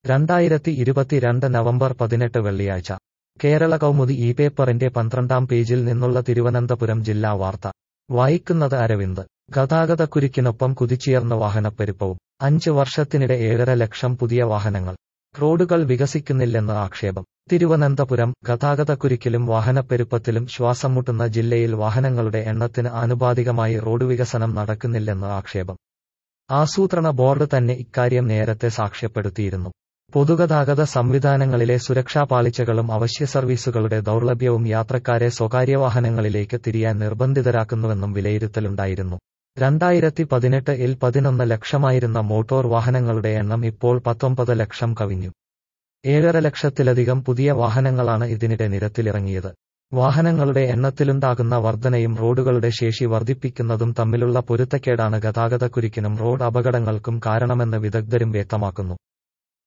രണ്ടായിരത്തി ഇരുപത്തിരണ്ട് നവംബർ പതിനെട്ട് വെള്ളിയാഴ്ച കേരള കൗമുദി ഈ പേപ്പറിന്റെ പന്ത്രണ്ടാം പേജിൽ നിന്നുള്ള തിരുവനന്തപുരം ജില്ലാ വാർത്ത വായിക്കുന്നത് അരവിന്ദ് ഗതാഗതക്കുരുക്കിനൊപ്പം കുതിച്ചുയർന്ന വാഹനപ്പെരുപ്പവും അഞ്ച് വർഷത്തിനിടെ ഏഴര ലക്ഷം പുതിയ വാഹനങ്ങൾ റോഡുകൾ വികസിക്കുന്നില്ലെന്ന് ആക്ഷേപം തിരുവനന്തപുരം ഗതാഗതക്കുരുക്കിലും വാഹനപ്പെരുപ്പത്തിലും ശ്വാസം മുട്ടുന്ന ജില്ലയിൽ വാഹനങ്ങളുടെ എണ്ണത്തിന് ആനുപാതികമായി റോഡ് വികസനം നടക്കുന്നില്ലെന്ന് ആക്ഷേപം ആസൂത്രണ ബോർഡ് തന്നെ ഇക്കാര്യം നേരത്തെ സാക്ഷ്യപ്പെടുത്തിയിരുന്നു പൊതുഗതാഗത സംവിധാനങ്ങളിലെ സുരക്ഷാ പാളിച്ചകളും അവശ്യ സർവീസുകളുടെ ദൗർലഭ്യവും യാത്രക്കാരെ സ്വകാര്യ വാഹനങ്ങളിലേക്ക് തിരിയാൻ നിർബന്ധിതരാക്കുന്നുവെന്നും വിലയിരുത്തലുണ്ടായിരുന്നു രണ്ടായിരത്തി പതിനെട്ട് ഇൽ പതിനൊന്ന് ലക്ഷമായിരുന്ന മോട്ടോർ വാഹനങ്ങളുടെ എണ്ണം ഇപ്പോൾ പത്തൊമ്പത് ലക്ഷം കവിഞ്ഞു ഏഴര ലക്ഷത്തിലധികം പുതിയ വാഹനങ്ങളാണ് ഇതിനിടെ നിരത്തിലിറങ്ങിയത് വാഹനങ്ങളുടെ എണ്ണത്തിലുണ്ടാകുന്ന വർധനയും റോഡുകളുടെ ശേഷി വർദ്ധിപ്പിക്കുന്നതും തമ്മിലുള്ള പൊരുത്തക്കേടാണ് ഗതാഗതക്കുരുക്കിനും റോഡ് അപകടങ്ങൾക്കും കാരണമെന്ന് വിദഗ്ധരും വ്യക്തമാക്കുന്നു